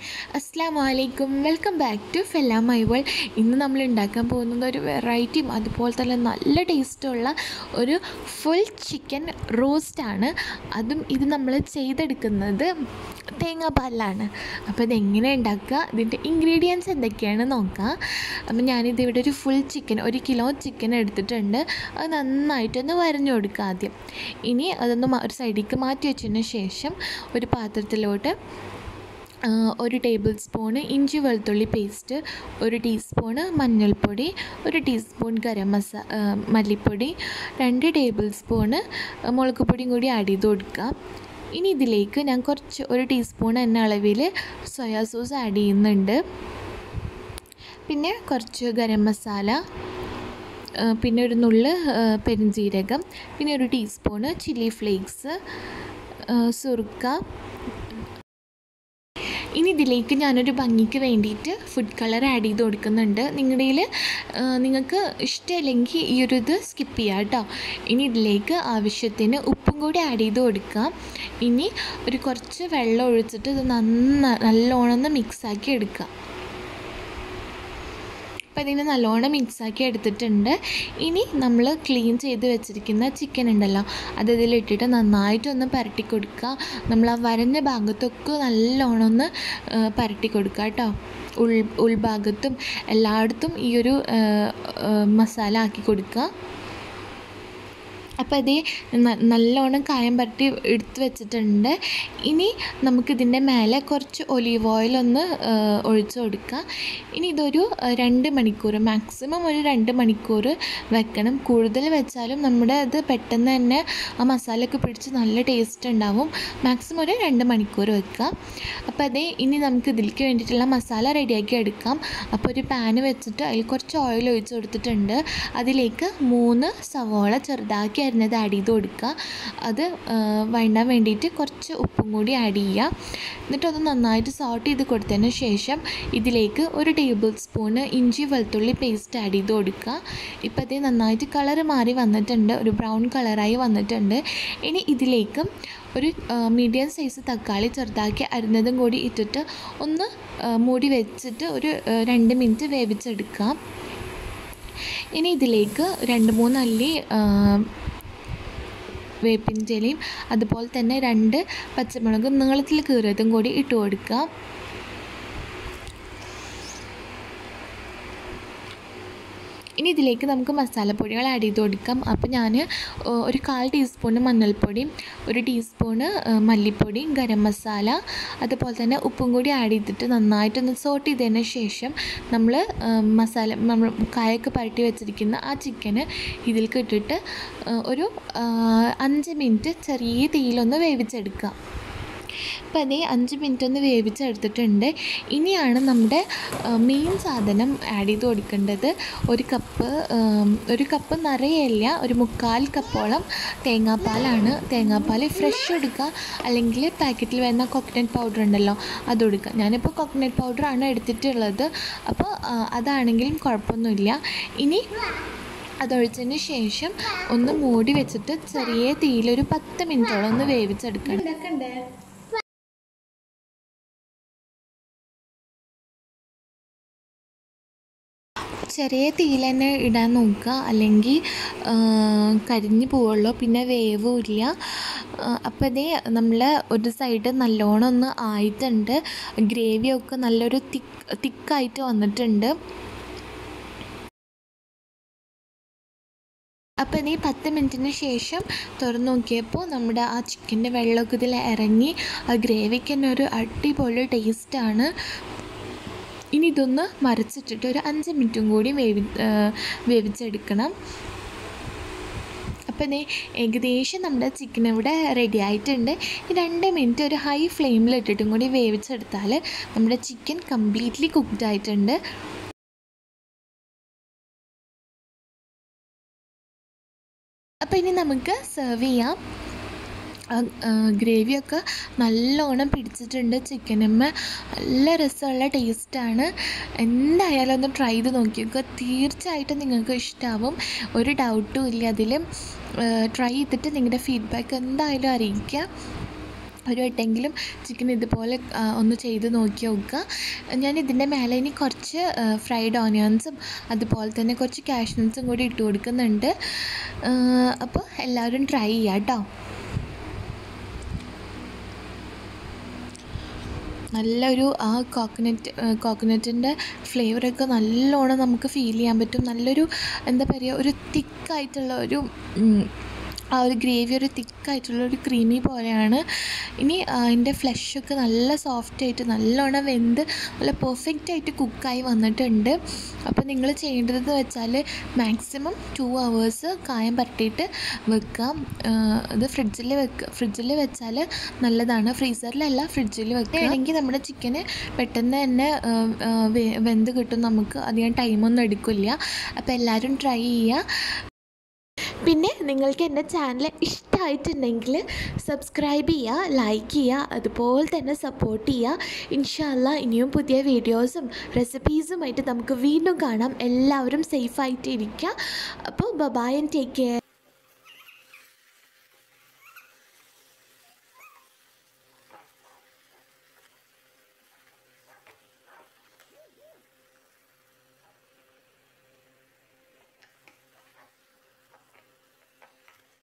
അസ്സാം വലൈക്കും welcome back to ഫെല്ലാം മൈ വേൾഡ് ഇന്ന് നമ്മൾ ഉണ്ടാക്കാൻ പോകുന്നത് ഒരു വെറൈറ്റിയും അതുപോലെ തന്നെ നല്ല ടേസ്റ്റുള്ള ഒരു ഫുൾ ചിക്കൻ റോസ്റ്റാണ് അതും ഇത് നമ്മൾ ചെയ്തെടുക്കുന്നത് തേങ്ങാപ്പാലിലാണ് അപ്പോൾ ഇതെങ്ങനെ ഉണ്ടാക്കുക ഇതിൻ്റെ ഇൻഗ്രീഡിയൻസ് എന്തൊക്കെയാണ് നോക്കാം അപ്പം ഞാനിത് ഇവിടെ ഒരു ഫുൾ ചിക്കൻ ഒരു കിലോ ചിക്കൻ എടുത്തിട്ടുണ്ട് അത് നന്നായിട്ടൊന്ന് വരഞ്ഞു കൊടുക്കുക ആദ്യം ഇനി അതൊന്ന് മ- ഒരു സൈഡിലേക്ക് മാറ്റി വെച്ചതിന് ശേഷം ഒരു പാത്രത്തിലോട്ട് ആ, ഒരു ടേബിൾ സ്പൂണ് ഇഞ്ചി വെളുത്തുള്ളി പേസ്റ്റ് ഒരു ടീസ്പൂണ് മഞ്ഞൾപ്പൊടി ഒരു ടീസ്പൂൺ ഗരം മസാ ആ, മല്ലിപ്പൊടി രണ്ട് ടേബിൾ സ്പൂണ് മുളക് പൊടിയും കൂടി ആഡ് ചെയ്ത് കൊടുക്കുക ഇനി ഇതിലേക്ക് ഞാൻ കുറച്ച് ഒരു ടീസ്പൂൺ എന്ന അളവിൽ സോയാ സോസ് ആഡ് ചെയ്യുന്നുണ്ട് പിന്നെ കുറച്ച് ഗരം മസാല ആ, പിന്നെ ഒരു നുള്ള് ആ, പെരുംജീരകം പിന്നെ ഒരു ടീസ്പൂണ് ചില്ലി ഫ്ലേക്സ് സുറുക്ക ഇനി ഇതിലേക്ക് ഞാനൊരു ഭംഗിക്ക് വേണ്ടിയിട്ട് ഫുഡ് കളർ ആഡ് ചെയ്ത് കൊടുക്കുന്നുണ്ട് നിങ്ങളുടെ കയ്യിൽ നിങ്ങൾക്ക് ഇഷ്ടമില്ലെങ്കിൽ ഈ ഒരു ഇത് സ്കിപ്പ് ചെയ്യാം കേട്ടോ ഇനി ഇതിലേക്ക് ആവശ്യത്തിന് ഉപ്പും കൂടി ആഡ് ചെയ്ത് കൊടുക്കാം ഇനി ഒരു കുറച്ച് വെള്ളം ഒഴിച്ചിട്ട് ഇത് നന്ന നല്ലോണം ഒന്ന് മിക്സാക്കി എടുക്കുക അപ്പോൾ ഇതിനെ നല്ലോണം മിക്സാക്കി എടുത്തിട്ടുണ്ട് ഇനി നമ്മൾ ക്ലീൻ ചെയ്ത് വെച്ചിരിക്കുന്ന ചിക്കൻ ഉണ്ടല്ലോ അത് ഇതിലിട്ടിട്ട് നന്നായിട്ടൊന്ന് പരട്ടി കൊടുക്കുക നമ്മൾ ആ വരഞ്ഞ ഭാഗത്തൊക്കെ നല്ലോണം ഒന്ന് ആ, പരട്ടി കൊടുക്കുക കേട്ടോ ഉൾ ഉൾഭാഗത്തും എല്ലായിടത്തും ഈ ഒരു ആ, ആ, മസാല ആക്കി കൊടുക്കുക അപ്പോൾ ഇത് ന- നല്ലോണം കായം പരട്ടി എടുത്ത് വെച്ചിട്ടുണ്ട് ഇനി നമുക്കിതിൻ്റെ മേലെ കുറച്ച് ഒലീവ് ഓയിൽ ഒന്ന് ആ, ഒഴിച്ച് കൊടുക്കുക ഇനി ഇതൊരു ആ, രണ്ട് മണിക്കൂർ മാക്സിമം ഒരു രണ്ട് മണിക്കൂർ വെക്കണം കൂടുതൽ വെച്ചാലും നമ്മുടെ ഇത് പെട്ടെന്ന് തന്നെ ആ മസാലയൊക്കെ പിടിച്ച് നല്ല ടേസ്റ്റ് ഉണ്ടാവും മാക്സിമം ഒരു രണ്ട് മണിക്കൂർ വെക്കുക അപ്പോൾ അതേ ഇനി നമുക്ക് ഇതിലേക്ക് വേണ്ടിയിട്ടുള്ള മസാല റെഡിയാക്കി എടുക്കാം അപ്പോൾ ഒരു പാന് വെച്ചിട്ട് അതിൽ കുറച്ച് ഓയിൽ ഒഴിച്ച് കൊടുത്തിട്ടുണ്ട് അതിലേക്ക് മൂന്ന് സവോള ചെറുതാക്കി അരിഞ്ഞത് ആഡ് ചെയ്ത് കൊടുക്കുക അത് ആ, വഴണ്ടാൻ വേണ്ടിയിട്ട് കുറച്ച് ഉപ്പും കൂടി ആഡ് ചെയ്യുക എന്നിട്ട് അത് നന്നായിട്ട് സോട്ട് ചെയ്ത് കൊടുത്തതിന് ശേഷം ഇതിലേക്ക് ഒരു ടേബിൾ സ്പൂണ് ഇഞ്ചി വെളുത്തുള്ളി പേസ്റ്റ് ആഡ് ചെയ്ത് കൊടുക്കുക ഇപ്പോൾ അത് നന്നായിട്ട് കളറ് മാറി വന്നിട്ടുണ്ട് ഒരു ബ്രൗൺ കളറായി വന്നിട്ടുണ്ട് ഇനി ഇതിലേക്ക് ഒരു മീഡിയം സൈസ് തക്കാളി ചെറുതാക്കി അരിഞ്ഞതും കൂടി ഇട്ടിട്ട് ഒന്ന് ആ, മൂടി വെച്ചിട്ട് ഒരു ആ, രണ്ട് മിനിറ്റ് വേവിച്ചെടുക്കാം ഇനി ഇതിലേക്ക് രണ്ട് മൂന്ന് അല്ലി ആ, വേപ്പിൻ്റെ ഇലയും അതുപോലെ തന്നെ രണ്ട് പച്ചമുളക് നീളത്തിൽ കീറിയതും കൂടി ഇട്ട് കൊടുക്കുക ഇനി ഇതിലേക്ക് നമുക്ക് മസാലപ്പൊടികൾ ആഡ് ചെയ്ത് കൊടുക്കാം അപ്പോൾ ഞാൻ ഒരു കാൽ ടീസ്പൂണ് മഞ്ഞൾപ്പൊടിയും ഒരു ടീസ്പൂണ് ആ, മല്ലിപ്പൊടിയും ഗരം മസാല അതുപോലെ തന്നെ ഉപ്പും കൂടി ആഡ് ചെയ്തിട്ട് നന്നായിട്ടൊന്ന് സോട്ട് ചെയ്തതിന് ശേഷം നമ്മൾ മസാല നമ്മൾ കായൊക്കെ പരട്ടി വെച്ചിരിക്കുന്ന ആ ചിക്കന് ഇതിലേക്ക് ഇട്ടിട്ട് ആ, ഒരു ആ, അഞ്ച് മിനിറ്റ് ചെറിയ തീയിലൊന്ന് വേവിച്ചെടുക്കുക അപ്പോൾ അതേ അഞ്ച് മിനിറ്റ് ഒന്ന് വേവിച്ചെടുത്തിട്ടുണ്ട് ഇനിയാണ് നമ്മുടെ മെയിൻ സാധനം ആഡ് ചെയ്ത് കൊടുക്കേണ്ടത് ഒരു കപ്പ് ഉം, ഒരു കപ്പ് നിറയെയില്ല ഒരു മുക്കാൽ കപ്പോളം തേങ്ങാപ്പാലാണ് തേങ്ങാപ്പാൽ ഫ്രഷ് എടുക്കുക അല്ലെങ്കിൽ പാക്കറ്റിൽ വരുന്ന കോക്കനട്ട് പൗഡർ ഉണ്ടല്ലോ അത് കൊടുക്കുക ഞാനിപ്പോൾ കോക്കനട്ട് പൗഡറാണ് എടുത്തിട്ടുള്ളത് അപ്പോൾ ആ, അതാണെങ്കിലും കുഴപ്പമൊന്നുമില്ല ഇനി അതൊഴിച്ചതിന് ശേഷം ഒന്ന് മൂടി വെച്ചിട്ട് ചെറിയ തീയിലൊരു പത്ത് മിനിറ്റോളം ഒന്ന് വേവിച്ചെടുക്കണം ചെറിയ തീയിൽ തന്നെ ഇടാൻ നോക്കുക അല്ലെങ്കിൽ കരിഞ്ഞു പോവുള്ളൂ പിന്നെ വേവും ഇല്ല അപ്പോൾ ഇതേ നമ്മൾ ഒരു സൈഡ് നല്ലോണം ഒന്ന് ആയിട്ടുണ്ട് ഗ്രേവിയൊക്കെ നല്ലൊരു തിക്ക് തിക്കായിട്ട് വന്നിട്ടുണ്ട് അപ്പോൾ ഇനി പത്ത് മിനിറ്റിന് ശേഷം തുറന്ന് നോക്കിയപ്പോൾ നമ്മുടെ ആ ചിക്കൻ്റെ വെള്ളമൊക്കെ ഇതിൽ ഇറങ്ങി ആ ഗ്രേവിക്ക് തന്നെ ഒരു അടിപൊളി ടേസ്റ്റാണ് ഇനി ഇതൊന്ന് മറിച്ചിട്ടിട്ട് ഒരു അഞ്ച് മിനിറ്റും കൂടി വേവി ആ, വേവിച്ചെടുക്കണം അപ്പോൾ ഇതേ ഏകദേശം നമ്മുടെ ചിക്കൻ ഇവിടെ റെഡി ആയിട്ടുണ്ട് ഈ രണ്ട് മിനിറ്റ് ഒരു ഹൈ ഫ്ലെയിമിൽ ഇട്ടിട്ടും കൂടി വേവിച്ചെടുത്താൽ നമ്മുടെ ചിക്കൻ കംപ്ലീറ്റ്ലി കുക്ക്ഡ് ആയിട്ടുണ്ട് അപ്പോൾ ഇനി നമുക്ക് സെർവ് ചെയ്യാം ഗ്രേവിയൊക്കെ നല്ലോണം പിടിച്ചിട്ടുണ്ട് ചിക്കനമ്മ നല്ല രസമുള്ള ടേസ്റ്റാണ് എന്തായാലും ഒന്ന് ട്രൈ ചെയ്ത് നോക്കിയൊക്കെ തീർച്ചയായിട്ടും നിങ്ങൾക്ക് ഇഷ്ടമാവും ഒരു ഡൗട്ടും ഇല്ല അതിൽ ട്രൈ ചെയ്തിട്ട് നിങ്ങളുടെ ഫീഡ്ബാക്ക് എന്തായാലും അറിയിക്കുക ഒരു വട്ടെങ്കിലും ചിക്കൻ ഇതുപോലെ ആ, ഒന്ന് ചെയ്ത് നോക്കി നോക്കുക ഞാൻ ഇതിൻ്റെ മേലെ ഇനി കുറച്ച് ഫ്രൈഡ് ഓനിയൻസും അതുപോലെ തന്നെ കുറച്ച് കാഷ്നട്ട്സും കൂടി ഇട്ട് കൊടുക്കുന്നുണ്ട് ആ, അപ്പോൾ എല്ലാവരും ട്രൈ ചെയ്യാം കേട്ടോ നല്ലൊരു ആ കോക്കനട്ട് കോക്കനട്ടിൻ്റെ ഫ്ലേവറൊക്കെ നല്ലോണം നമുക്ക് ഫീൽ ചെയ്യാൻ പറ്റും നല്ലൊരു എന്താ പറയുക ഒരു തിക്കായിട്ടുള്ള ഒരു ഉം, ആ ഒരു ഗ്രേവി ഒരു തിക്കായിട്ടുള്ള ഒരു ക്രീമി പോലെയാണ് ഇനി അതിൻ്റെ ഫ്ലഷൊക്കെ നല്ല സോഫ്റ്റ് ആയിട്ട് നല്ലോണം വെന്ത് നല്ല പെർഫെക്റ്റ് ആയിട്ട് കുക്കായി വന്നിട്ടുണ്ട് അപ്പോൾ നിങ്ങൾ ചെയ്യേണ്ടതെന്ന് വെച്ചാൽ മാക്സിമം ടു അവേഴ്സ് കായം പരട്ടിയിട്ട് വെക്കാം ആ, ഇത് ഫ്രിഡ്ജിൽ വെക്കുക ഫ്രിഡ്ജിൽ വെച്ചാൽ നല്ലതാണ് ഫ്രീസറിലല്ല ഫ്രിഡ്ജിൽ വെക്കുക അല്ലെങ്കിൽ നമ്മുടെ ചിക്കന് പെട്ടെന്ന് തന്നെ ആ, ആ, വെ- വെന്ത് കിട്ടും നമുക്ക് അധികം ടൈമൊന്നും എടുക്കില്ല അപ്പോൾ എല്ലാവരും ട്രൈ ചെയ്യുക പിന്നെ നിങ്ങൾക്ക് എൻ്റെ ചാനൽ ഇഷ്ടമായിട്ടുണ്ടെങ്കിൽ സബ്സ്ക്രൈബ് ചെയ്യുക ലൈക്ക് ചെയ്യുക അതുപോലെ തന്നെ സപ്പോർട്ട് ചെയ്യുക ഇൻഷാല്ല ഇനിയും പുതിയ വീഡിയോസും റെസിപ്പീസുമായിട്ട് നമുക്ക് വീണ്ടും കാണാം എല്ലാവരും സേഫായിട്ട് ഇരിക്കുക അപ്പോൾ ബബായൻ ടേക്ക് കെയർ